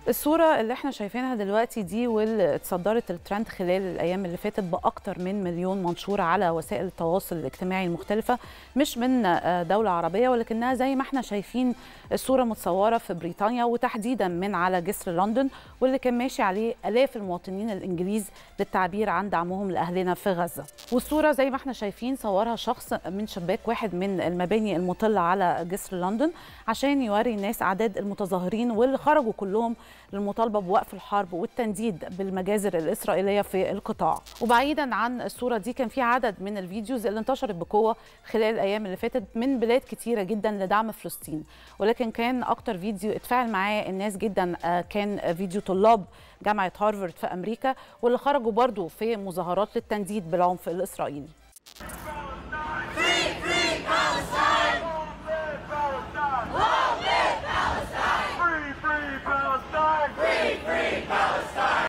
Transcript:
الصورة اللي احنا شايفينها دلوقتي دي واللي اتصدرت الترند خلال الأيام اللي فاتت بأكتر من مليون منشور على وسائل التواصل الاجتماعي المختلفة مش من دولة عربية ولكنها زي ما احنا شايفين الصورة متصورة في بريطانيا وتحديدا من على جسر لندن واللي كان ماشي عليه آلاف المواطنين الإنجليز للتعبير عن دعمهم لأهلنا في غزة والصورة زي ما احنا شايفين صورها شخص من شباك واحد من المباني المطلة على جسر لندن عشان يوري الناس أعداد المتظاهرين واللي خرجوا كلهم للمطالبه بوقف الحرب والتنديد بالمجازر الاسرائيليه في القطاع وبعيدا عن الصوره دي كان في عدد من الفيديوز اللي انتشرت بقوه خلال الايام اللي فاتت من بلاد كتيره جدا لدعم فلسطين ولكن كان اكتر فيديو اتفاعل معاه الناس جدا كان فيديو طلاب جامعه هارفارد في امريكا واللي خرجوا برضو في مظاهرات للتنديد بالعنف الاسرائيلي